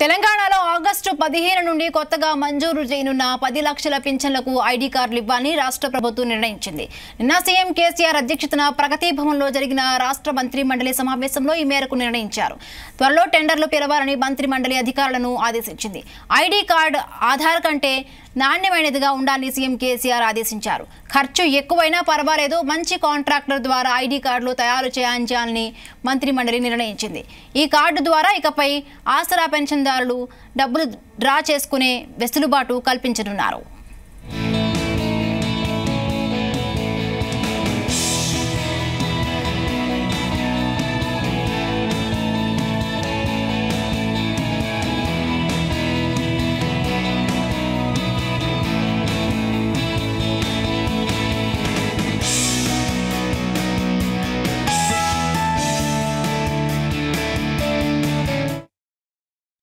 తెలంగాణలో ఆగస్టు పదిహేను నుండి కొత్తగా మంజూరు చేయనున్న పది లక్షల పింఛన్లకు ఐడి కార్డులు ఇవ్వాలని రాష్ట్ర ప్రభుత్వం నిర్ణయించింది నిన్న సీఎం కేసీఆర్ అధ్యక్షతన ప్రగతి భవన్లో జరిగిన రాష్ట్ర మంత్రి మండలి సమావేశంలో ఈ మేరకు నిర్ణయించారు త్వరలో టెండర్లు పిలవాలని మంత్రి మండలి అధికారులను ఆదేశించింది ఐడి కార్డు ఆధార్ కంటే నాణ్యమైనదిగా ఉండాలని సీఎం కేసీఆర్ ఆదేశించారు ఖర్చు ఎక్కువైనా పర్వాలేదు మంచి కాంట్రాక్టర్ ద్వారా ఐడి కార్డులు తయారు చేయించాలని మంత్రి మండలి నిర్ణయించింది ఈ కార్డు ద్వారా ఇకపై ఆసరా పెన్షన్దారులు డబ్బులు డ్రా చేసుకునే వెసులుబాటు కల్పించనున్నారు